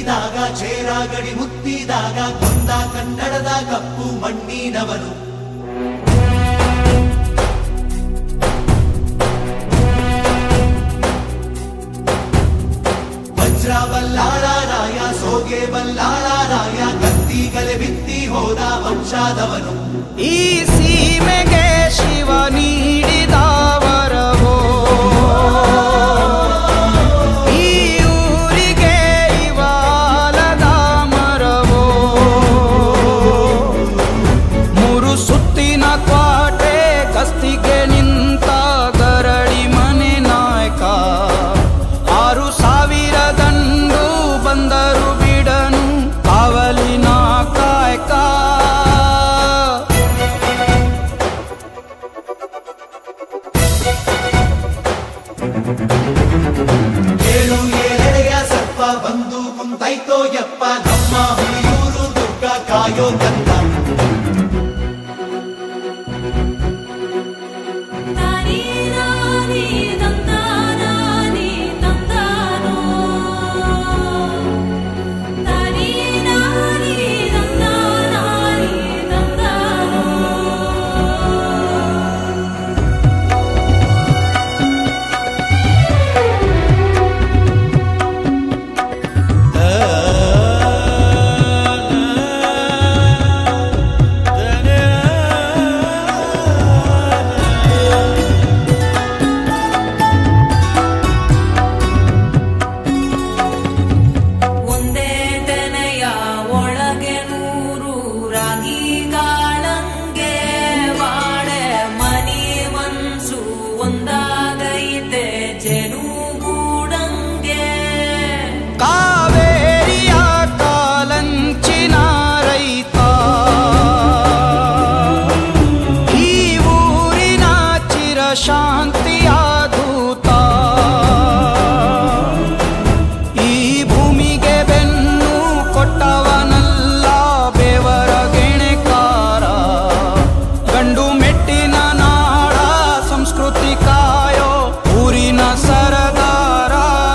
ಹುಟ್ಟಿದಾಗ ಚೇರ ಗಡಿ ಮುತ್ತಿದಾಗ ಕೊಂದ ಕನ್ನಡದ ಕಪ್ಪು ಮಣ್ಣಿನವನು ವಜ್ರ ಬಲ್ಲಾಳರಾಯ ಸೋಗೆ ಬಲ್ಲಾಳರಾಯ ಕತ್ತಿಗಲೆ ಬಿತ್ತಿ ಹೋದ ವಂಶಾದವನು ಈ ಸೀಮೆಗೆ ಶಿವ ನೀಡಿದವರವೋ ಈ ಊರಿಗೆ ಇವಾಲದ ಮರವೋ ಮೂರು ಸುತ್ತಿನ ಕ್ವಾಟೆ ಕಸ್ತಿಗೆ ನಿಂತ ಗರಡಿ ಮನೆ ನಾಯಕ ಆರು ಸಾವಿರ ದಂಡು ಬಂದರು ಬಿಡನು ಕಾವಲಿನ ಕಾಯಕ ಏಳು ಏಳೆಡೆಯ ಸರ್ಪ ಬಂದು ಕುಂತೈತೋ ಯಪ್ಪ ನಮ್ಮ ಹುಲಿಯೂರು ದುರ್ಗ ಕಾಯೋ ಕಂದ ತಾನಿ ನಾನಿ ತಂದಾನಾನಿ ತಂದಾನೋ ತಾನಿ ನಾನಿ ತಂದಾನಾನಿ ತಂದಾನೋ ಒಂದೇ ತೆನೆಯ ಒಳಗೆ ನೂರು ರಾಗಿ ಕಾಳಂಗೆ ಬಾಳೆ ಮನಿ ಮನ್ಸು ಒಂದಾಗೈತೆ ಜನುಗೂಡಂಗೆ ಕಾವೇರಿಯ ಕಾಲಂಚಿನ ರೈತ ಈ ಊರಿನ ಚಿರ ಶಾಂತಿಯ ದೂತ ಈ ಭೂಮಿಗೆ ಬೆನ್ನು ಕೊಟ್ಟವನಲ್ಲ ಬೆವರ ಗೆಣೆಕಾರ ಗಂಡು ಮೆಟ್ಟಿನ ನಾಡ ಸಂಸ್ಕೃತಿ ಕಾಯೋ ಊರಿನ ಸರದಾರ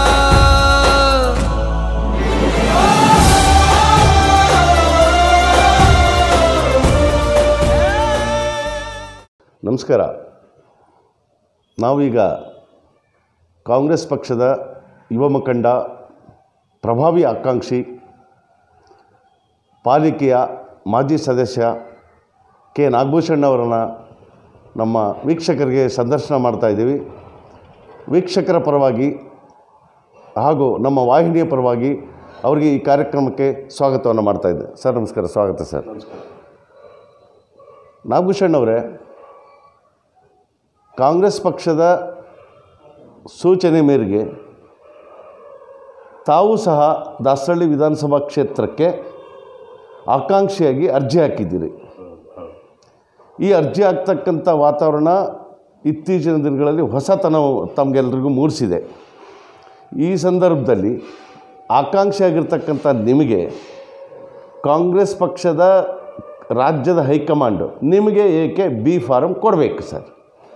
ನಮಸ್ಕಾರ ನಾವೀಗ ಕಾಂಗ್ರೆಸ್ ಪಕ್ಷದ ಯುವ ಮುಖಂಡ ಪ್ರಭಾವಿ ಆಕಾಂಕ್ಷಿ ಪಾಲಿಕೆಯ ಮಾಜಿ ಸದಸ್ಯ ಕೆ ನಾಗಭೂಷಣ್ ಅವರನ್ನು ನಮ್ಮ ವೀಕ್ಷಕರಿಗೆ ಸಂದರ್ಶನ ಮಾಡ್ತಾ ಇದ್ದೀವಿ ವೀಕ್ಷಕರ ಪರವಾಗಿ ಹಾಗೂ ನಮ್ಮ ವಾಹಿನಿಯ ಪರವಾಗಿ ಅವರಿಗೆ ಈ ಕಾರ್ಯಕ್ರಮಕ್ಕೆ ಸ್ವಾಗತವನ್ನು ಮಾಡ್ತಾ ಇದ್ದೆ ಸರ್ ನಮಸ್ಕಾರ ಸ್ವಾಗತ ಸರ್ ನಾಗಭೂಷಣ್ ಅವರೇ ಕಾಂಗ್ರೆಸ್ ಪಕ್ಷದ ಸೂಚನೆ ಮೇರೆಗೆ ತಾವು ಸಹ ದಾಸರಳ್ಳಿ ವಿಧಾನಸಭಾ ಕ್ಷೇತ್ರಕ್ಕೆ ಆಕಾಂಕ್ಷಿಯಾಗಿ ಅರ್ಜಿ ಹಾಕಿದ್ದೀರಿ ಈ ಅರ್ಜಿ ಹಾಕ್ತಕ್ಕಂಥ ವಾತಾವರಣ ಇತ್ತೀಚಿನ ದಿನಗಳಲ್ಲಿ ಹೊಸತನ ತಮಗೆಲ್ಲರಿಗೂ ಮೂಡಿಸಿದೆ ಈ ಸಂದರ್ಭದಲ್ಲಿ ಆಕಾಂಕ್ಷಿಯಾಗಿರ್ತಕ್ಕಂಥ ನಿಮಗೆ ಕಾಂಗ್ರೆಸ್ ಪಕ್ಷದ ರಾಜ್ಯದ ಹೈಕಮಾಂಡು ನಿಮಗೆ ಏಕೆ ಬಿ ಫಾರಮ್ ಕೊಡಬೇಕು ಸರ್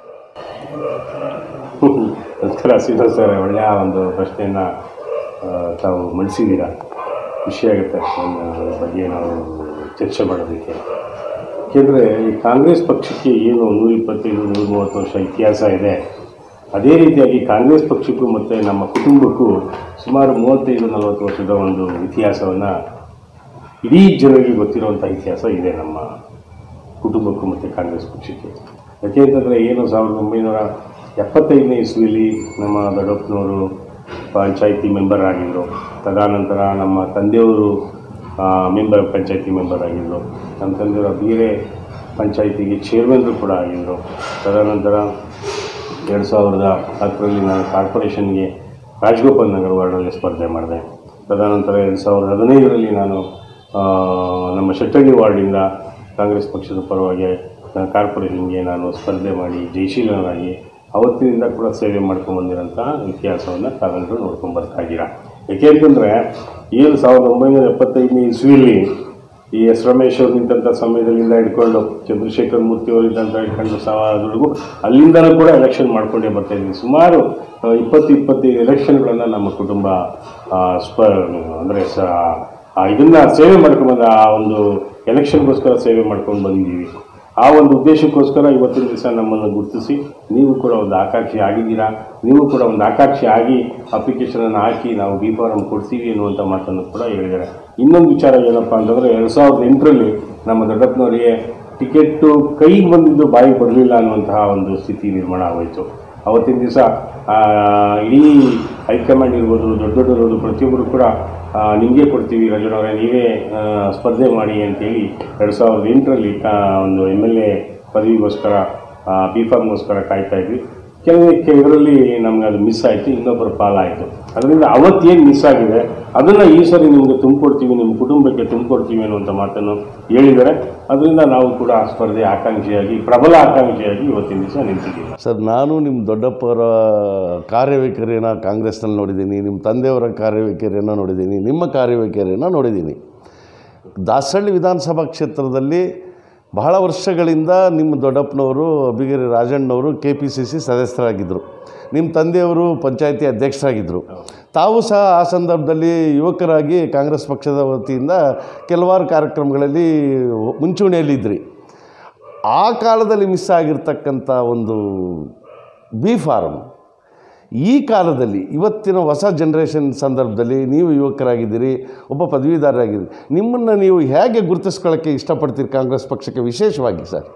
ನಮಸ್ಕಾರ ಶ್ರೀಧರ್ ಸರ್ ಒಳ್ಳೆಯ ಒಂದು ಪ್ರಶ್ನೆಯನ್ನು ಆ, ತಾವು ಮಂಡಿಸಿದ್ದೀರಾ ಖುಷಿ ಆಗುತ್ತೆ ನನ್ನ ಬಗ್ಗೆ ನಾವು ಚರ್ಚೆ ಮಾಡೋದಕ್ಕೆ ಏಕೆಂದರೆ ಈ ಕಾಂಗ್ರೆಸ್ ಪಕ್ಷಕ್ಕೆ ಏನು ನೂರ ಇಪ್ಪತ್ತೈದು ನೂರ ಮೂವತ್ತು ವರ್ಷ ಇತಿಹಾಸ ಇದೆ ಅದೇ ರೀತಿಯಾಗಿ ಕಾಂಗ್ರೆಸ್ ಪಕ್ಷಕ್ಕೂ ಮತ್ತು ನಮ್ಮ ಕುಟುಂಬಕ್ಕೂ ಸುಮಾರು ಮೂವತ್ತೈದು ನಲವತ್ತು ವರ್ಷದ ಒಂದು ಇತಿಹಾಸವನ್ನು ಇಡೀ ಜನರಿಗೆ ಗೊತ್ತಿರುವಂಥ ಇತಿಹಾಸ ಇದೆ ನಮ್ಮ ಕುಟುಂಬಕ್ಕೂ ಮತ್ತು ಕಾಂಗ್ರೆಸ್ ಪಕ್ಷಕ್ಕೆ ಯಾಕೆ ಅಂತಂದರೆ ಏನು ಸಾವಿರದ ಒಂಬೈನೂರ ಎಪ್ಪತ್ತೈದನೇ ಇಸ್ವಿಲಿ ನಮ್ಮ ದೊಡ್ಡಪ್ಪನವರು ಪಂಚಾಯಿತಿ ಮೆಂಬರ್ ಆಗಿದ್ದರು ತದನಂತರ ನಮ್ಮ ತಂದೆಯವರು ಮೆಂಬರ್ ಪಂಚಾಯಿತಿ ಮೆಂಬರ್ ಆಗಿದ್ದರು ನಮ್ಮ ತಂದೆಯವರ ಬೇರೆ ಪಂಚಾಯಿತಿಗೆ ಚೇರ್ಮನ್ರು ಕೂಡ ಆಗಿದ್ದರು ತದನಂತರ ಎರಡು ಸಾವಿರದ ಹತ್ತರಲ್ಲಿ ನಾನು ಕಾರ್ಪೊರೇಷನ್ಗೆ ರಾಜಗೋಪಾಲ್ ನಗರ ವಾರ್ಡಲ್ಲಿ ಸ್ಪರ್ಧೆ ಮಾಡಿದೆ ತದನಂತರ ಎರಡು ಸಾವಿರದ ಹದಿನೈದರಲ್ಲಿ ನಾನು ಆ, ನಮ್ಮ ಶೆಟ್ಟಳ್ಳಿ ವಾರ್ಡಿಂದ ಕಾಂಗ್ರೆಸ್ ಪಕ್ಷದ ಪರವಾಗಿ ನಾನು ಕಾರ್ಪೊರೇಷನ್ಗೆ ನಾನು ಸ್ಪರ್ಧೆ ಮಾಡಿ ಜಯಶೀಲನಾಗಿ ಅವತ್ತಿನಿಂದ ಕೂಡ ಸೇವೆ ಮಾಡ್ಕೊಂಡು ಬಂದಿರೋಂಥ ಇತಿಹಾಸವನ್ನು ತಾವೆಲ್ಲರೂ ನೋಡ್ಕೊಂಡು ಬರ್ತಾ ಇದ್ದೀರಾ ಯಾಕೆ ಅಂತಂದರೆ ಏನು ಸಾವಿರದ ಒಂಬೈನೂರ ಎಪ್ಪತ್ತೈದನೇ ಇಸ್ವಿಯಲ್ಲಿ ಈ ಎಸ್ ರಮೇಶ್ ಅವ್ರು ನಿಂತಹ ಸಮಯದಲ್ಲಿಂದ ಹಿಡ್ಕೊಂಡು ಚಂದ್ರಶೇಖರ್ ಮೂರ್ತಿ ಅವರಿದ್ದಂತ ಹಿಡ್ಕೊಂಡು ಸಾವರೆಗೂ ಅಲ್ಲಿಂದಲೂ ಕೂಡ ಎಲೆಕ್ಷನ್ ಮಾಡ್ಕೊಂಡೇ ಬರ್ತಾ ಇದ್ವಿ ಸುಮಾರು ಆ, ಇಪ್ಪತ್ತು ಇಪ್ಪತ್ತೈದು ಎಲೆಕ್ಷನ್ಗಳನ್ನು ನಮ್ಮ ಕುಟುಂಬ ಆ, ಸ್ಪ ಅಂದರೆ ಸ ಆ ಇದನ್ನ ಸೇವೆ ಮಾಡ್ಕೊಂಡು ಬಂದ ಆ ಒಂದು ಎಲೆಕ್ಷನ್ಗೋಸ್ಕರ ಸೇವೆ ಮಾಡ್ಕೊಂಡು ಬಂದಿದ್ದೀವಿ ಆ ಒಂದು ಉದ್ದೇಶಕ್ಕೋಸ್ಕರ ಇವತ್ತಿನ ದಿವಸ ನಮ್ಮನ್ನು ಗುರುತಿಸಿ ನೀವು ಕೂಡ ಒಂದು ಆಕಾಂಕ್ಷಿ ಆಗಿದ್ದೀರಾ ನೀವು ಕೂಡ ಒಂದು ಆಕಾಂಕ್ಷಿ ಆಗಿ ಅಪ್ಲಿಕೇಶನನ್ನು ಹಾಕಿ ನಾವು ಬಿ ಫಾರಂ ಕೊಡ್ತೀವಿ ಅನ್ನುವಂಥ ಮಾತನ್ನು ಕೂಡ ಹೇಳಿದ್ದಾರೆ ಇನ್ನೊಂದು ವಿಚಾರ ಏನಪ್ಪ ಅಂತಂದರೆ ಎರಡು ಸಾವಿರದ ಎಂಟರಲ್ಲಿ ನಮ್ಮ ದೊಡ್ಡಪ್ಪನವರಿಗೆ ಟಿಕೆಟ್ಟು ಕೈಗೆ ಬಂದಿದ್ದು ಬಾಯಿಗೆ ಬರಲಿಲ್ಲ ಅನ್ನುವಂತಹ ಒಂದು ಸ್ಥಿತಿ ನಿರ್ಮಾಣ ಆಗೋಯಿತು ಅವತ್ತಿನ ದಿವಸ ಇಡೀ ಹೈಕಮಾಂಡ್ ಇರ್ಬೋದು ದೊಡ್ಡ ದೊಡ್ಡವರು ಪ್ರತಿಯೊಬ್ಬರು ಕೂಡ ಆ, ನಿಮಗೆ ಕೊಡ್ತೀವಿ ರಜನವರೇ ನೀವೇ ಆ, ಸ್ಪರ್ಧೆ ಮಾಡಿ ಅಂತೇಳಿ ಎರಡು ಸಾವಿರದ ಎಂಟರಲ್ಲಿ ಕಾ ಒಂದು ಎಮ್ ಎಲ್ ಎ ಪದವಿಗೋಸ್ಕರ ಬಿ ಫಾರ್ಮ್ಗೋಸ್ಕರ ಕಾಯ್ತಾ ಇದ್ವಿ ಕೆಲವೇ ಇದರಲ್ಲಿ ನಮ್ಗೆ ಅದು ಮಿಸ್ ಆಯಿತು ಇನ್ನೊಬ್ಬರ ಪಾಲಾಯಿತು ಅದರಿಂದ ಅವತ್ತೇನು ಮಿಸ್ ಆಗಿದೆ ಅದನ್ನು ಈ ಸರಿ ನಿಮಗೆ ತುಂಬಿಕೊಡ್ತೀವಿ ನಿಮ್ಮ ಕುಟುಂಬಕ್ಕೆ ತುಂಬಿಕೊಡ್ತೀವಿ ಅನ್ನುವಂಥ ಮಾತನ್ನು ಹೇಳಿದ್ದಾರೆ ಅದರಿಂದ ನಾವು ಕೂಡ ಆ ಸ್ಪರ್ಧೆ ಆಕಾಂಕ್ಷಿಯಾಗಿ ಪ್ರಬಲ ಆಕಾಂಕ್ಷಿಯಾಗಿ ಇವತ್ತಿನ ದಿವಸ ನಿಂತಿದ್ದೀವಿ ಸರ್ ನಾನು ನಿಮ್ಮ ದೊಡ್ಡಪ್ಪರ ಕಾರ್ಯವೈಖರಿಯನ್ನು ಕಾಂಗ್ರೆಸ್ನಲ್ಲಿ ನೋಡಿದ್ದೀನಿ ನಿಮ್ಮ ತಂದೆಯವರ ಕಾರ್ಯವೈಖರಿಯನ್ನು ನೋಡಿದ್ದೀನಿ ನಿಮ್ಮ ಕಾರ್ಯವೈಖರಿಯನ್ನು ನೋಡಿದ್ದೀನಿ ದಾಸಹಳ್ಳಿ ವಿಧಾನಸಭಾ ಕ್ಷೇತ್ರದಲ್ಲಿ ಬಹಳ ವರ್ಷಗಳಿಂದ ನಿಮ್ಮ ದೊಡ್ಡಪ್ಪನವರು ಅಭಿಗಿರಿ ರಾಜಣ್ಣವರು ಕೆ ಪಿ ಸಿ ಸಿ ಸದಸ್ಯರಾಗಿದ್ದರು ನಿಮ್ಮ ತಂದೆಯವರು ಪಂಚಾಯತಿ ಅಧ್ಯಕ್ಷರಾಗಿದ್ದರು ತಾವು ಸಹ ಆ ಸಂದರ್ಭದಲ್ಲಿ ಯುವಕರಾಗಿ ಕಾಂಗ್ರೆಸ್ ಪಕ್ಷದ ವತಿಯಿಂದ ಕೆಲವಾರು ಕಾರ್ಯಕ್ರಮಗಳಲ್ಲಿ ಮುಂಚೂಣಿಯಲ್ಲಿದ್ದಿರಿ ಆ ಕಾಲದಲ್ಲಿ ಮಿಸ್ ಆಗಿರ್ತಕ್ಕಂಥ ಒಂದು ಬಿ ಫಾರಮ್ ಈ ಕಾಲದಲ್ಲಿ ಇವತ್ತಿನ ಹೊಸ ಜನ್ರೇಷನ್ ಸಂದರ್ಭದಲ್ಲಿ ನೀವು ಯುವಕರಾಗಿದ್ದೀರಿ ಒಬ್ಬ ಪದವೀಧರರಾಗಿದ್ದೀರಿ ನಿಮ್ಮನ್ನು ನೀವು ಹೇಗೆ ಗುರುತಿಸ್ಕೊಳ್ಳೋಕ್ಕೆ ಇಷ್ಟಪಡ್ತೀರಿ ಕಾಂಗ್ರೆಸ್ ಪಕ್ಷಕ್ಕೆ ವಿಶೇಷವಾಗಿ ಸರ್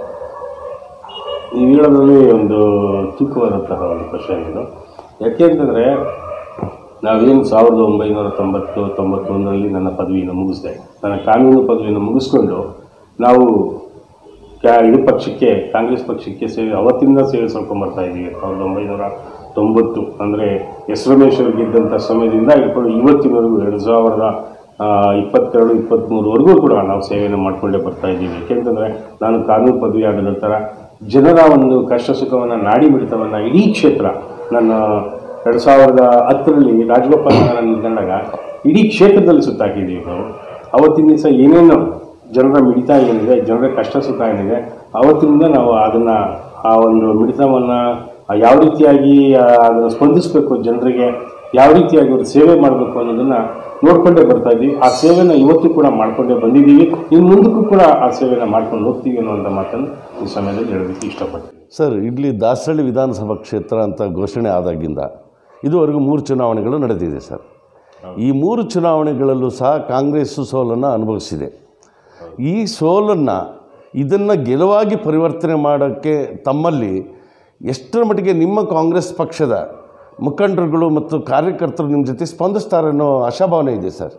ಈ ಹೇಳೋದ್ರಲ್ಲಿ ಒಂದು ತೂಕವಾದಂತಹ ಒಂದು ಪ್ರಶ್ನೆ ಇದು ಯಾಕೆ ಅಂತಂದರೆ ನಾವೇನು ಸಾವಿರದ ಒಂಬೈನೂರ ತೊಂಬತ್ತು ತೊಂಬತ್ತೊಂದರಲ್ಲಿ ನನ್ನ ಪದವಿಯನ್ನು ಮುಗಿಸಿದೆ ನನ್ನ ಕಾನೂನು ಪದವಿಯನ್ನು ಮುಗಿಸ್ಕೊಂಡು ನಾವು ಕ್ಯಾ ಇದು ಪಕ್ಷಕ್ಕೆ ಕಾಂಗ್ರೆಸ್ ಪಕ್ಷಕ್ಕೆ ಸೇವೆ ಅವತ್ತಿಂದ ಸೇವೆ ಬರ್ತಾ ಇದ್ದೀವಿ ಸಾವಿರದ ಒಂಬೈನೂರ ತೊಂಬತ್ತು ಅಂದರೆ ಎಸ್ ರಮೇಶ್ವರ್ ಗೆದ್ದಂಥ ಸಮಯದಿಂದ ಇಟ್ಕೊಂಡು ಇವತ್ತಿನವರೆಗೂ ಎರಡು ಸಾವಿರದ ಆ, ಇಪ್ಪತ್ತೆರಡು ಇಪ್ಪತ್ತ್ಮೂರವರೆಗೂ ಕೂಡ ನಾವು ಸೇವೆಯನ್ನು ಮಾಡಿಕೊಂಡೇ ಬರ್ತಾ ಇದ್ದೀವಿ ಯಾಕೆಂತಂದರೆ ನಾನು ಕಾನೂನು ಪದವಿ ಆದ ನಂತರ ಜನರ ಒಂದು ಕಷ್ಟ ಸುಖವನ್ನು ನಾಡಿ ಮಿಡಿತವನ್ನು ಇಡೀ ಕ್ಷೇತ್ರ ನನ್ನ ಎರಡು ಸಾವಿರದ ಹತ್ತರಲ್ಲಿ ರಾಜಗೋಪಾಲ್ ನಗರ ನಿಲ್ಕೊಂಡಾಗ ಇಡೀ ಕ್ಷೇತ್ರದಲ್ಲಿ ಸುತ್ತಾಕಿದ್ದೀವಿ ನಾವು ಅವತ್ತಿನ ದಿವಸ ಏನೇನು ಜನರ ಮಿಡಿತ ಏನಿದೆ ಜನರ ಕಷ್ಟ ಸುಖ ಏನಿದೆ ಅವತ್ತಿನಿಂದ ನಾವು ಅದನ್ನು ಆ ಒಂದು ಮಿಡಿತವನ್ನು ಯಾವ ರೀತಿಯಾಗಿ ಅದನ್ನು ಸ್ಪಂದಿಸಬೇಕು ಜನರಿಗೆ ಯಾವ ರೀತಿಯಾಗಿ ಅವರು ಸೇವೆ ಮಾಡಬೇಕು ಅನ್ನೋದನ್ನು ನೋಡ್ಕೊಂಡೇ ಬರ್ತಾ ಇದ್ದೀವಿ ಆ ಸೇವೆನ ಇವತ್ತು ಕೂಡ ಮಾಡ್ಕೊಂಡೇ ಬಂದಿದ್ದೀವಿ ಇನ್ನು ಮುಂದಕ್ಕೂ ಕೂಡ ಆ ಸೇವೆನ ಮಾಡ್ಕೊಂಡು ಹೋಗ್ತೀವಿ ಅನ್ನುವಂಥ ಮಾತನ್ನು ಈ ಸಮಯದಲ್ಲಿ ಹೇಳೋದಕ್ಕೆ ಇಷ್ಟಪಡ್ತೀನಿ ಸರ್ ಇಲ್ಲಿ ದಾಸಹಳ್ಳಿ ವಿಧಾನಸಭಾ ಕ್ಷೇತ್ರ ಅಂತ ಘೋಷಣೆ ಆದಾಗಿಂದ ಇದುವರೆಗೂ ಮೂರು ಚುನಾವಣೆಗಳು ನಡೆದಿದೆ ಸರ್ ಈ ಮೂರು ಚುನಾವಣೆಗಳಲ್ಲೂ ಸಹ ಕಾಂಗ್ರೆಸ್ಸು ಸೋಲನ್ನು ಅನುಭವಿಸಿದೆ ಈ ಸೋಲನ್ನು ಇದನ್ನು ಗೆಲುವಾಗಿ ಪರಿವರ್ತನೆ ಮಾಡೋಕ್ಕೆ ತಮ್ಮಲ್ಲಿ ಎಷ್ಟರ ಮಟ್ಟಿಗೆ ನಿಮ್ಮ ಕಾಂಗ್ರೆಸ್ ಪಕ್ಷದ ಮುಖಂಡರುಗಳು ಮತ್ತು ಕಾರ್ಯಕರ್ತರು ನಿಮ್ಮ ಜೊತೆ ಸ್ಪಂದಿಸ್ತಾರೆ ಅನ್ನೋ ಆಶಾಭಾವನೆ ಇದೆ ಸರ್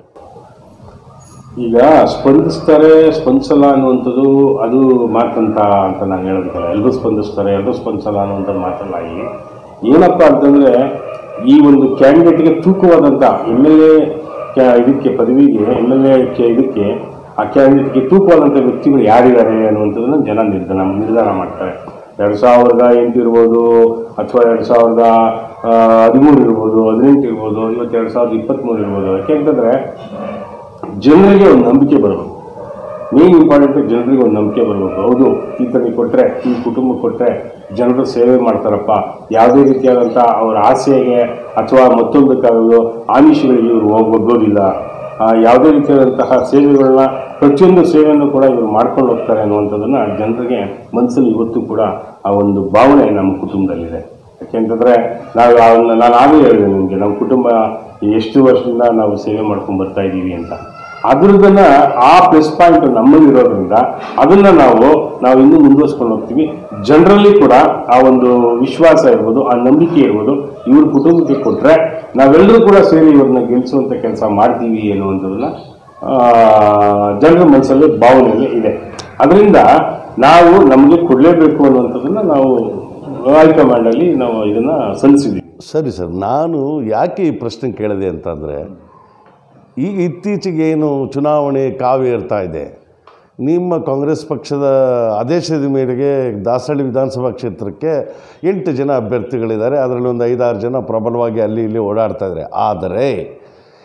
ಈಗ ಸ್ಪಂದಿಸ್ತಾರೆ ಸ್ಪಂದಿಸಲ್ಲ ಅನ್ನುವಂಥದ್ದು ಅದು ಮಾತಂತ ಅಂತ ನಾನು ಹೇಳೋದಕ್ಕಿಲ್ಲ ಎಲ್ಲರೂ ಸ್ಪಂದಿಸ್ತಾರೆ ಎಲ್ಲರೂ ಸ್ಪಂದಿಸಲ್ಲ ಅನ್ನುವಂಥ ಮಾತಲ್ಲ ಇಲ್ಲಿ ಏನಪ್ಪ ಅಂತಂದರೆ ಈ ಒಂದು ಕ್ಯಾಂಡಿಡೇಟ್ಗೆ ತೂಕವಾದಂಥ ಎಮ್ ಎಲ್ ಎ ಇದಕ್ಕೆ ಪದವಿಗೆ ಎಮ್ ಎಲ್ ಎ ಇದಕ್ಕೆ ಆ ಕ್ಯಾಂಡಿಡೇಟ್ಗೆ ತೂಕವಾದಂಥ ವ್ಯಕ್ತಿಗಳು ಯಾರಿದ್ದಾರೆ ಅನ್ನುವಂಥದ್ದನ್ನು ಜನ ನಿರ್ಧಾರ ನಿರ್ಧಾರ ಮಾಡ್ತಾರೆ ಎರಡು ಸಾವಿರದ ಎಂಟು ಇರ್ಬೋದು ಅಥವಾ ಎರಡು ಸಾವಿರದ ಆ, ಹದಿಮೂರು ಇರ್ಬೋದು ಹದಿನೆಂಟು ಇರ್ಬೋದು ಇವತ್ತು ಎರಡು ಸಾವಿರದ ಇಪ್ಪತ್ತ್ಮೂರು ಇರ್ಬೋದು ಯಾಕೆಂತಂದರೆ ಜನರಿಗೆ ಒಂದು ನಂಬಿಕೆ ಬರಬೇಕು ಮೇನ್ ಇಂಪಾರ್ಟೆಂಟ್ ಜನರಿಗೆ ಒಂದು ನಂಬಿಕೆ ಬರಬೇಕು ಹೌದು ಈತನಿಗೆ ಕೊಟ್ಟರೆ ಈ ಕುಟುಂಬಕ್ಕೆ ಕೊಟ್ಟರೆ ಜನರು ಸೇವೆ ಮಾಡ್ತಾರಪ್ಪ ಯಾವುದೇ ರೀತಿಯಾದಂಥ ಅವರ ಆಸೆಗೆ ಅಥವಾ ಮತ್ತೊಂದಕ್ಕಾಗಲು ಆಮಿಷಗಳಿಗೆ ಇವರು ಹೋಗ್ ಒಗ್ಗೋದಿಲ್ಲ ಆ, ಯಾವುದೇ ರೀತಿಯಾದಂತಹ ಸೇವೆಗಳನ್ನ ಪ್ರತಿಯೊಂದು ಸೇವೆಯನ್ನು ಕೂಡ ಇವರು ಮಾಡ್ಕೊಂಡು ಹೋಗ್ತಾರೆ ಅನ್ನುವಂಥದ್ದನ್ನು ಜನರಿಗೆ ಮನಸ್ಸಲ್ಲಿ ಇವತ್ತು ಕೂಡ ಆ ಒಂದು ಭಾವನೆ ನಮ್ಮ ಕುಟುಂಬದಲ್ಲಿದೆ ಯಾಕೆಂತಂದರೆ ನಾವು ಅವನ್ನ ನಾನು ಆಗಲೇ ಹೇಳಿದೆ ನಿಮಗೆ ನಮ್ಮ ಕುಟುಂಬ ಎಷ್ಟು ವರ್ಷದಿಂದ ನಾವು ಸೇವೆ ಮಾಡ್ಕೊಂಡು ಬರ್ತಾ ಇದ್ದೀವಿ ಅಂತ ಅದ್ರದನ್ನ ಆ ಪ್ಲಸ್ ಪಾಯಿಂಟ್ ನಮ್ಮಲ್ಲಿ ಇರೋದ್ರಿಂದ ಅದನ್ನ ನಾವು ನಾವು ಇನ್ನೂ ಮುಂದುವರ್ಸ್ಕೊಂಡು ಹೋಗ್ತೀವಿ ಜನರಲ್ಲಿ ಕೂಡ ಆ ಒಂದು ವಿಶ್ವಾಸ ಇರ್ಬೋದು ಆ ನಂಬಿಕೆ ಇರ್ಬೋದು ಇವ್ರ ಕುಟುಂಬಕ್ಕೆ ಕೊಟ್ರೆ ನಾವೆಲ್ಲರೂ ಕೂಡ ಸೇರಿ ಇವ್ರನ್ನ ಗೆಲ್ಲಿಸುವಂತ ಕೆಲಸ ಮಾಡ್ತೀವಿ ಅನ್ನುವಂಥದ್ದನ್ನ ಆ, ಜನರ ಮನಸ್ಸಲ್ಲಿ ಭಾವನೆಯಲ್ಲಿ ಇದೆ ಅದರಿಂದ ನಾವು ನಮಗೆ ಕೊಡಲೇಬೇಕು ಅನ್ನುವಂಥದ್ದನ್ನ ನಾವು ಹೈಕಮಾಂಡಲ್ಲಿ ನಾವು ಇದನ್ನ ಸಲ್ಲಿಸಿದ್ವಿ ಸರಿ ಸರ್ ನಾನು ಯಾಕೆ ಈ ಪ್ರಶ್ನೆ ಕೇಳಿದೆ ಅಂತಂದರೆ ಈಗ ಇತ್ತೀಚೆಗೆ ಏನು ಚುನಾವಣೆ ಕಾವು ಏರ್ತಾ ಇದೆ ನಿಮ್ಮ ಕಾಂಗ್ರೆಸ್ ಪಕ್ಷದ ಆದೇಶದ ಮೇರೆಗೆ ದಾಸಹಳ್ಳಿ ವಿಧಾನಸಭಾ ಕ್ಷೇತ್ರಕ್ಕೆ ಎಂಟು ಜನ ಅಭ್ಯರ್ಥಿಗಳಿದ್ದಾರೆ ಅದರಲ್ಲಿ ಒಂದು ಐದಾರು ಜನ ಪ್ರಬಲವಾಗಿ ಅಲ್ಲಿ ಇಲ್ಲಿ ಓಡಾಡ್ತಾ ಇದ್ದಾರೆ ಆದರೆ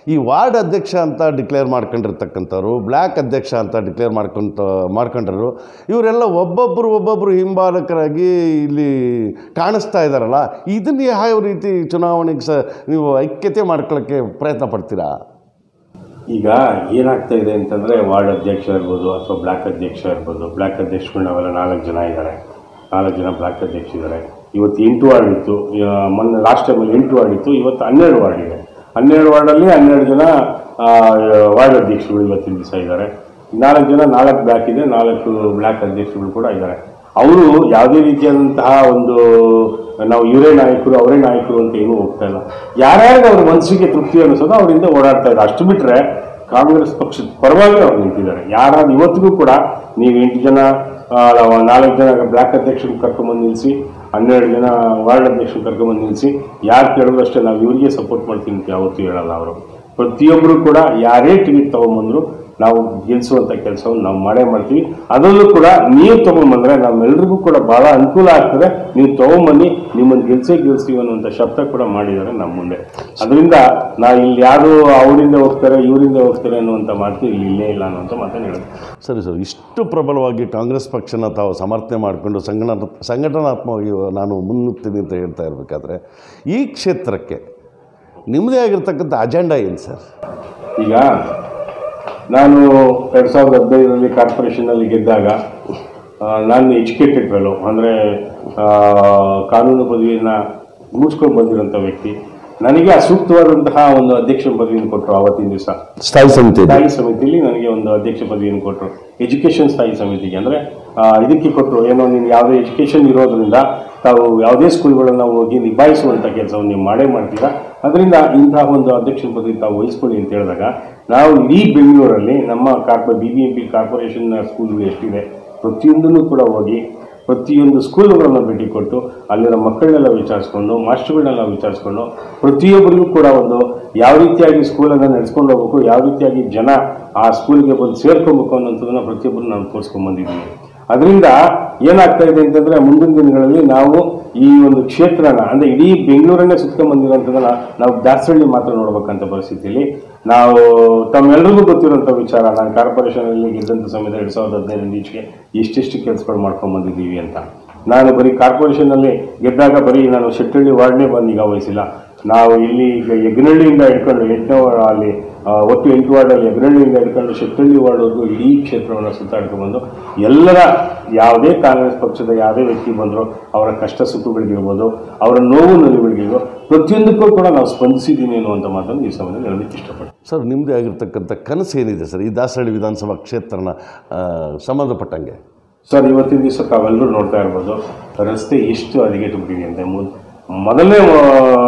ಈ ವಾರ್ಡ್ ಅಧ್ಯಕ್ಷ ಅಂತ ಡಿಕ್ಲೇರ್ ಮಾಡ್ಕೊಂಡಿರ್ತಕ್ಕಂಥವ್ರು ಬ್ಲ್ಯಾಕ್ ಅಧ್ಯಕ್ಷ ಅಂತ ಡಿಕ್ಲೇರ್ ಮಾಡ್ಕೊಂತ ಮಾಡ್ಕೊಂಡ್ರು ಇವರೆಲ್ಲ ಒಬ್ಬೊಬ್ಬರು ಒಬ್ಬೊಬ್ಬರು ಹಿಂಬಾಲಕರಾಗಿ ಇಲ್ಲಿ ಕಾಣಿಸ್ತಾ ಇದ್ದಾರಲ್ಲ ಇದನ್ನು ಯಾವ ರೀತಿ ಚುನಾವಣೆಗೆ ಸ ನೀವು ಐಕ್ಯತೆ ಮಾಡ್ಕೊಳ್ಳೋಕ್ಕೆ ಪ್ರಯತ್ನ ಪಡ್ತೀರಾ ಈಗ ಏನಾಗ್ತಾ ಇದೆ ಅಂತಂದರೆ ವಾರ್ಡ್ ಅಧ್ಯಕ್ಷ ಇರ್ಬೋದು ಅಥವಾ ಬ್ಲ್ಯಾಕ್ ಅಧ್ಯಕ್ಷ ಇರ್ಬೋದು ಬ್ಲ್ಯಾಕ್ ಅಧ್ಯಕ್ಷಗಳು ನಾವೆಲ್ಲ ನಾಲ್ಕು ಜನ ಇದ್ದಾರೆ ನಾಲ್ಕು ಜನ ಬ್ಲ್ಯಾಕ್ ಅಧ್ಯಕ್ಷ ಇದ್ದಾರೆ ಇವತ್ತು ಎಂಟು ವಾರ್ಡ್ ಇತ್ತು ಆ, ಮೊನ್ನೆ ಲಾಸ್ಟ್ ಟೈಮಲ್ಲಿ ಎಂಟು ವಾರ್ಡ್ ಇತ್ತು ಇವತ್ತು ಹನ್ನೆರಡು ವಾರ್ಡ್ ಇದೆ ಹನ್ನೆರಡು ವಾರ್ಡಲ್ಲಿ ಹನ್ನೆರಡು ಜನ ಆ, ವಾರ್ಡ್ ಅಧ್ಯಕ್ಷಗಳು ಇವತ್ತಿನ ದಿವಸ ಇದ್ದಾರೆ ನಾಲ್ಕು ಜನ ನಾಲ್ಕು ಬ್ಲ್ಯಾಕ್ ಇದೆ ನಾಲ್ಕು ಬ್ಲ್ಯಾಕ್ ಅಧ್ಯಕ್ಷಗಳು ಕೂಡ ಇದ್ದಾರೆ ಅವರು ಯಾವುದೇ ರೀತಿಯಾದಂತಹ ಒಂದು ನಾವು ಇವರೇ ನಾಯಕರು ಅವರೇ ನಾಯಕರು ಅಂತ ಏನೂ ಹೋಗ್ತಾ ಇಲ್ಲ ಯಾರ್ಯಾರಿಗೆ ಅವ್ರ ಮನಸ್ಸಿಗೆ ತೃಪ್ತಿ ಅನಿಸೋದು ಅವರಿಂದ ಓಡಾಡ್ತಾ ಇದ್ದಾರೆ ಅಷ್ಟು ಬಿಟ್ಟರೆ ಕಾಂಗ್ರೆಸ್ ಪಕ್ಷದ ಪರವಾಗಿ ಅವ್ರು ನಿಂತಿದ್ದಾರೆ ಯಾರಾದ್ರೂ ಇವತ್ತಿಗೂ ಕೂಡ ನೀವು ಎಂಟು ಜನ ಆ, ನಾಲ್ಕು ಜನ ಬ್ಲ್ಯಾಕ್ ಅಧ್ಯಕ್ಷರು ಕರ್ಕೊಂಬಂದು ನಿಲ್ಲಿಸಿ ಹನ್ನೆರಡು ಜನ ವಾರ್ಡ್ ಅಧ್ಯಕ್ಷರು ಕರ್ಕೊಂಬಂದು ನಿಲ್ಲಿಸಿ ಯಾರು ಕೇಳಿದ್ರು ಅಷ್ಟೇ ನಾವು ಇವರಿಗೆ ಸಪೋರ್ಟ್ ಮಾಡ್ತೀನಿ ಅಂತ ಯಾವತ್ತೂ ಹೇಳಲ್ಲ ಅವರು ಪ್ರತಿಯೊಬ್ಬರು ಕೂಡ ಯಾರೇ ಟಿಕೆಟ್ ತೊಗೊಂಬಂದ್ರು ನಾವು ಗೆಲ್ಲಿಸುವಂಥ ಕೆಲಸವನ್ನು ನಾವು ಮಾಡೇ ಮಾಡ್ತೀವಿ ಅದರಲ್ಲೂ ಕೂಡ ನೀವು ತೊಗೊಂಬಂದ್ರೆ ನಮ್ಮೆಲ್ರಿಗೂ ಕೂಡ ಬಹಳ ಅನುಕೂಲ ಆಗ್ತದೆ ನೀವು ತೊಗೊಂಬನ್ನಿ ನಿಮ್ಮನ್ನು ಗೆಲ್ಸೇ ಗೆಲ್ಸ್ತೀವಿ ಅನ್ನುವಂಥ ಶಬ್ದ ಕೂಡ ಮಾಡಿದ್ದಾರೆ ನಮ್ಮ ಮುಂದೆ ಅದರಿಂದ ನಾವು ಇಲ್ಲಿ ಯಾರು ಅವರಿಂದ ಹೋಗ್ತಾರೆ ಇವರಿಂದ ಹೋಗ್ತಾರೆ ಅನ್ನುವಂಥ ಮಾತು ಇಲ್ಲಿ ಇಲ್ಲೇ ಇಲ್ಲ ಅನ್ನುವಂಥ ಮಾತನ್ನು ಹೇಳೋದು ಸರಿ ಸರ್ ಇಷ್ಟು ಪ್ರಬಲವಾಗಿ ಕಾಂಗ್ರೆಸ್ ಪಕ್ಷನ ತಾವು ಸಮರ್ಥನೆ ಮಾಡಿಕೊಂಡು ಸಂಘಟನಾ ಸಂಘಟನಾತ್ಮಕವಾಗಿ ನಾನು ಮುನ್ನುಗ್ತೀನಿ ಅಂತ ಹೇಳ್ತಾ ಇರಬೇಕಾದ್ರೆ ಈ ಕ್ಷೇತ್ರಕ್ಕೆ ನಿಮ್ಮದೇ ಆಗಿರ್ತಕ್ಕಂಥ ಅಜೆಂಡಾ ಏನು ಸರ್ ಈಗ ನಾನು ಎರಡು ಸಾವಿರದ ಹದಿನೈದರಲ್ಲಿ ಕಾರ್ಪೊರೇಷನಲ್ಲಿ ಗೆದ್ದಾಗ ಆ, ನಾನು ಎಜುಕೇಟೆಡ್ ಫೆಲೋ ಅಂದರೆ ಕಾನೂನು ಪದವಿಯನ್ನು ಮುಗಿಸ್ಕೊಂಡು ಬಂದಿರೋಂಥ ವ್ಯಕ್ತಿ ನನಗೆ ಅಸೂಕ್ತವಾದಂತಹ ಒಂದು ಅಧ್ಯಕ್ಷ ಪದವಿಯನ್ನು ಕೊಟ್ಟರು ಆವತ್ತಿನ ದಿವಸ ಸ್ಥಾಯಿ ಸಮಿತಿ ಸ್ಥಾಯಿ ಸಮಿತಿಯಲ್ಲಿ ನನಗೆ ಒಂದು ಅಧ್ಯಕ್ಷ ಪದವಿಯನ್ನು ಕೊಟ್ಟರು ಎಜುಕೇಷನ್ ಸ್ಥಾಯಿ ಸಮಿತಿಗೆ ಅಂದರೆ ಇದಕ್ಕೆ ಕೊಟ್ಟರು ಏನೋ ನೀನು ಯಾವುದೇ ಎಜುಕೇಷನ್ ಇರೋದ್ರಿಂದ ತಾವು ಯಾವುದೇ ಸ್ಕೂಲ್ಗಳನ್ನು ಹೋಗಿ ನಿಭಾಯಿಸುವಂಥ ಕೆಲಸವನ್ನು ನೀವು ಮಾಡೇ ಮಾಡ್ತೀರಾ ಅದರಿಂದ ಇಂತಹ ಒಂದು ಅಧ್ಯಕ್ಷ ಪದವಿ ತಾವು ವಹಿಸ್ಕೊಳ್ಳಿ ಅಂತ ಹೇಳಿದಾಗ ನಾವು ಇಡೀ ಬೆಂಗಳೂರಲ್ಲಿ ನಮ್ಮ ಕಾರ್ಪೊ B B M P corporation ಸ್ಕೂಲ್ಗಳು ಎಷ್ಟಿದೆ ಪ್ರತಿಯೊಂದನ್ನು ಕೂಡ ಹೋಗಿ ಪ್ರತಿಯೊಂದು ಸ್ಕೂಲ್ಗಳನ್ನು ಭೇಟಿ ಕೊಟ್ಟು ಅಲ್ಲಿನ ಮಕ್ಕಳನ್ನೆಲ್ಲ ವಿಚಾರಿಸ್ಕೊಂಡು ಮಾಸ್ಟರ್ಗಳನ್ನೆಲ್ಲ ವಿಚಾರಿಸ್ಕೊಂಡು ಪ್ರತಿಯೊಬ್ಬರಿಗೂ ಕೂಡ ಒಂದು ಯಾವ ರೀತಿಯಾಗಿ ಸ್ಕೂಲನ್ನು ನಡೆಸ್ಕೊಂಡು ಹೋಗ್ಬೇಕು ಯಾವ ರೀತಿಯಾಗಿ ಜನ ಆ ಸ್ಕೂಲ್ಗೆ ಬಂದು ಸೇರ್ಕೊಬೇಕು ಅನ್ನೋಂಥದ್ದನ್ನು ಪ್ರತಿಯೊಬ್ಬರು ನಾನು ತೋರಿಸ್ಕೊಂಡು ಬಂದಿದ್ದೀನಿ ಅದರಿಂದ ಏನಾಗ್ತಾ ಇದೆ ಅಂತಂದ್ರೆ ಮುಂದಿನ ದಿನಗಳಲ್ಲಿ ನಾವು ಈ ಒಂದು ಕ್ಷೇತ್ರನ ಅಂದ್ರೆ ಇಡೀ ಬೆಂಗಳೂರನ್ನೇ ಸುತ್ಕೊಂಡ್ ಬಂದಿರೋಂಥದ್ದನ್ನ ನಾವು ದಾಸರಳ್ಳಿ ಮಾತ್ರ ನೋಡ್ಬೇಕಂತ ಪರಿಸ್ಥಿತಿಯಲ್ಲಿ ನಾವು ತಮ್ಮೆಲ್ಲರಿಗೂ ಗೊತ್ತಿರೋಂಥ ವಿಚಾರ ನಾನು ಕಾರ್ಪೊರೇಷನಲ್ಲಿ ಗೆದ್ದಂಥ ಸಮಯದಲ್ಲಿ ಎರಡು ಸಾವಿರದ ಹದಿನೈದರಿಂದ ಈಚೆಗೆ ಎಷ್ಟೆಷ್ಟು ಕೆಲಸಗಳು ಮಾಡ್ಕೊಂಡು ಬಂದಿದ್ದೀವಿ ಅಂತ ನಾನು ಬರೀ ಕಾರ್ಪೊರೇಷನಲ್ಲಿ ಗೆದ್ದಾಗ ಬರೀ ನಾನು ಶೆಟ್ಟಳ್ಳಿ ವಾರ್ಡ್ನೇ ಬಂದು ನಿಗಾ ವಹಿಸಿಲ್ಲ ನಾವು ಇಲ್ಲಿ ಈಗ ಯಗ್ನಹಳ್ಳಿಯಿಂದ ಹಿಡ್ಕೊಂಡು ಎಂಟನೇ ವಾರ್ಡ್ ಅಲ್ಲಿ ಆ, ಒಟ್ಟು ಎಂಟು ವಾರ್ಡಲ್ಲಿ ಯಗ್ನಹಳ್ಳಿಯಿಂದ ಹಿಡ್ಕೊಂಡು ಶೆಟ್ಟಳ್ಳಿ ವಾರ್ಡ್ವರೆಗೂ ಇಡೀ ಕ್ಷೇತ್ರವನ್ನು ಸುತ್ತಾಡ್ಕೊಂಡು ಎಲ್ಲರ ಯಾವುದೇ ಕಾಂಗ್ರೆಸ್ ಪಕ್ಷದ ಯಾವುದೇ ವ್ಯಕ್ತಿ ಬಂದರೂ ಅವರ ಕಷ್ಟ ಸುಖಗಳಿಗಿರ್ಬೋದು ಅವರ ನೋವು ನಲಿಗಳಿಗಿರ್ಬೋದು ಪ್ರತಿಯೊಂದಕ್ಕೂ ಕೂಡ ನಾವು ಸ್ಪಂದಿಸಿದ್ದೀನಿ ಅನ್ನುವಂಥ ಮಾತನ್ನು ಈ ಸಮಯದಲ್ಲಿ ಹೇಳೋದಕ್ಕೆ ಇಷ್ಟಪಡ್ತೀನಿ ಸರ್ ನಿಮ್ಮದೇ ಆಗಿರ್ತಕ್ಕಂಥ ಕನಸು ಏನಿದೆ ಸರ್ ಈ ದಾಸಹಳ್ಳಿ ವಿಧಾನಸಭಾ ಕ್ಷೇತ್ರನ ಆ, ಸಂಬಂಧಪಟ್ಟಂಗೆ ಸರ್ ಇವತ್ತಿನ ದಿವಸ ತಾವೆಲ್ಲರೂ ನೋಡ್ತಾ ಇರ್ಬೋದು ರಸ್ತೆ ಎಷ್ಟು ಹದಗೆಟ್ಟು ಬಿಟ್ಟಿದೆ ಅಂತ ಮು- ಮೊದಲನೇ ಆ,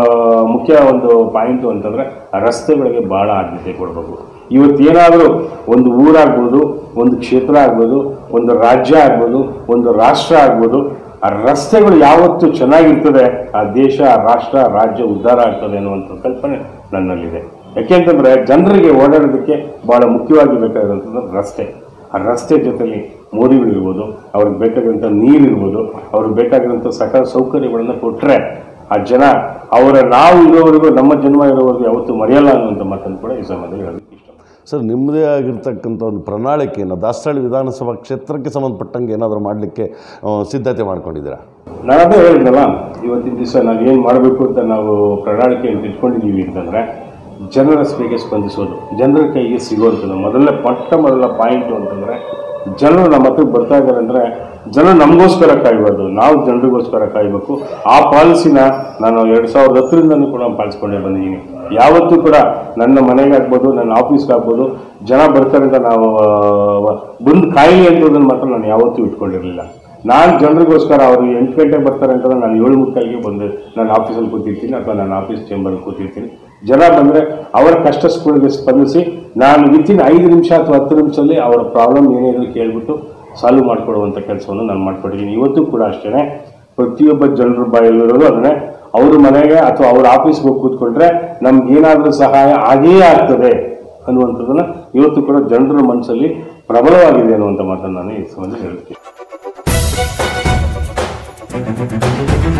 ಮುಖ್ಯ ಒಂದು ಪಾಯಿಂಟು ಅಂತಂದರೆ ರಸ್ತೆಗಳಿಗೆ ಭಾಳ ಆದ್ಯತೆ ಕೊಡಬೇಕು ಇವತ್ತೇನಾದರೂ ಒಂದು ಊರಾಗ್ಬೋದು ಒಂದು ಕ್ಷೇತ್ರ ಆಗ್ಬೋದು ಒಂದು ರಾಜ್ಯ ಆಗ್ಬೋದು ಒಂದು ರಾಷ್ಟ್ರ ಆಗ್ಬೋದು ಆ ರಸ್ತೆಗಳು ಯಾವತ್ತು ಚೆನ್ನಾಗಿರ್ತದೆ ಆ ದೇಶ ಆ ರಾಷ್ಟ್ರ ರಾಜ್ಯ ಉದ್ಧಾರ ಆಗ್ತದೆ ಅನ್ನುವಂಥ ಕಲ್ಪನೆ ನನ್ನಲ್ಲಿದೆ ಯಾಕೆಂತಂದರೆ ಜನರಿಗೆ ಓಡಾಡೋದಕ್ಕೆ ಭಾಳ ಮುಖ್ಯವಾಗಿ ಬೇಕಾಗಿರುವಂಥದ್ದು ರಸ್ತೆ ಆ ರಸ್ತೆ ಜೊತೆಲಿ ಮೋರಿಗಳಿರ್ಬೋದು ಅವ್ರಿಗೆ ಬೇಕಾಗಿರೋಂಥ ನೀರಿರ್ಬೋದು ಅವ್ರಿಗೆ ಬೇಕಾಗಿರೋಂಥ ಸಕಲ ಸೌಕರ್ಯಗಳನ್ನು ಕೊಟ್ಟರೆ ಆ ಜನ ಅವರ ನಾವು ಇರೋವರೆಗೂ ನಮ್ಮ ಜನ್ಮ ಇರೋವರೆಗೂ ಯಾವತ್ತೂ ಮರೆಯಲ್ಲ ಅನ್ನುವಂಥ ಮಾತನ್ನು ಕೂಡ ಈ ಸಮಯದಲ್ಲಿ ಹೇಳೋದಕ್ಕೆ ಇಷ್ಟ ಸರ್ ನಿಮ್ಮದೇ ಆಗಿರ್ತಕ್ಕಂಥ ಒಂದು ಪ್ರಣಾಳಿಕೆಯನ್ನು ದಾಸಹಳ್ಳಿ ವಿಧಾನಸಭಾ ಕ್ಷೇತ್ರಕ್ಕೆ ಸಂಬಂಧಪಟ್ಟಂಗೆ ಏನಾದರೂ ಮಾಡಲಿಕ್ಕೆ ಸಿದ್ಧತೆ ಮಾಡ್ಕೊಂಡಿದ್ದೀರಾ ನಾನು ಅದೇ ಹೇಳಿದ್ನಲ್ಲ ಇವತ್ತಿನ ದಿವಸ ನಾವು ಏನು ಮಾಡಬೇಕು ಅಂತ ನಾವು ಪ್ರಣಾಳಿಕೆಯನ್ನು ಇಟ್ಕೊಂಡಿದ್ದೀವಿ ಅಂತಂದರೆ ಜನರ ಸ್ಪೀಗೆ ಸ್ಪಂದಿಸೋದು ಜನರ ಕೈಗೆ ಸಿಗುವಂಥದ್ದು ಮೊದಲನೇ ಪಟ್ಟ ಮೊದಲ ಪಾಯಿಂಟು ಅಂತಂದರೆ ಜನರು ನಮ್ಮ ಹತ್ರಕ್ಕೆ ಬರ್ತಾ ಇದ್ದಾರೆ ಅಂದರೆ ಜನರು ನಮಗೋಸ್ಕರ ಕಾಯಬಾರ್ದು ನಾವು ಜನರಿಗೋಸ್ಕರ ಕಾಯಬೇಕು ಆ ಪಾಲಿಸಿನ ನಾನು ಎರಡು ಸಾವಿರದ ಹತ್ತರಿಂದನೂ ಕೂಡ ಪಾಲಿಸ್ಕೊಂಡೇ ಬಂದಿದ್ದೀನಿ ಯಾವತ್ತೂ ಕೂಡ ನನ್ನ ಮನೆಗೆ ಆಗ್ಬೋದು ನನ್ನ ಆಫೀಸ್ಗೆ ಆಗ್ಬೋದು ಜನ ಬರ್ತಾರೆ ಅಂತ ನಾವು ಆ, ಬಂದು ಕಾಯಿಲೆ ಅನ್ನೋದನ್ನು ಮಾತ್ರ ನಾನು ಯಾವತ್ತೂ ಇಟ್ಕೊಂಡಿರಲಿಲ್ಲ ನಾನು ಜನರಿಗೋಸ್ಕರ ಅವರು ಎಂಟು ಗಂಟೆಗೆ ಬರ್ತಾರೆ ಅಂತಂದ್ರೆ ನಾನು ಏಳು ಮುಕ್ಕಾಲಿಗೆ ಬಂದು ನಾನು ಆಫೀಸಲ್ಲಿ ಕೂತಿರ್ತೀನಿ ಅಥವಾ ನಾನು ಆಫೀಸ್ ಚೇಂಬರಲ್ಲಿ ಕೂತಿರ್ತೀನಿ ಜನ ಬಂದರೆ ಅವರ ಕಷ್ಟ ಸುಖಗಳಿಗೆ ಸ್ಪಂದಿಸಿ ನಾನು ವಿತಿನ್ ಐದು ನಿಮಿಷ ಅಥವಾ ಹತ್ತು ನಿಮಿಷದಲ್ಲಿ ಅವರ ಪ್ರಾಬ್ಲಮ್ ಏನೇ ಇದ್ರೂ ಕೇಳ್ಬಿಟ್ಟು ಸಾಲ್ವ್ ಮಾಡಿಕೊಡುವಂಥ ಕೆಲಸವನ್ನು ನಾನು ಮಾಡ್ಕೊಟ್ಟಿದ್ದೀನಿ ಇವತ್ತು ಕೂಡ ಅಷ್ಟೇ ಪ್ರತಿಯೊಬ್ಬ ಜನರ ಬಾಯಲ್ಲಿರೋದು ಅದನ್ನೇ ಅವ್ರ ಮನೆಗೆ ಅಥವಾ ಅವ್ರ ಆಫೀಸ್ಗೆ ಹೋಗಿ ಕೂತ್ಕೊಂಡ್ರೆ ನಮ್ಗೆ ಏನಾದರೂ ಸಹಾಯ ಆಗೇ ಆಗ್ತದೆ ಅನ್ನುವಂಥದ್ದನ್ನು ಇವತ್ತು ಕೂಡ ಜನರ ಮನಸ್ಸಲ್ಲಿ ಪ್ರಬಲವಾಗಿದೆ ಅನ್ನುವಂಥ ಮಾತನ್ನು ನಾನು ಈ ಸಮಯದಲ್ಲಿ ಹೇಳ್ತೀನಿ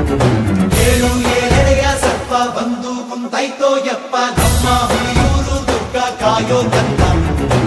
ಏಳು ಏಳೆಡೆಯ ಸರ್ಪ ಬಂದು ಕುಂತೈತೋ ಯಪ್ಪ ನಮ್ಮ ಹುಲಿಯೂರು ಕಾಯೋ ಕನ್ನ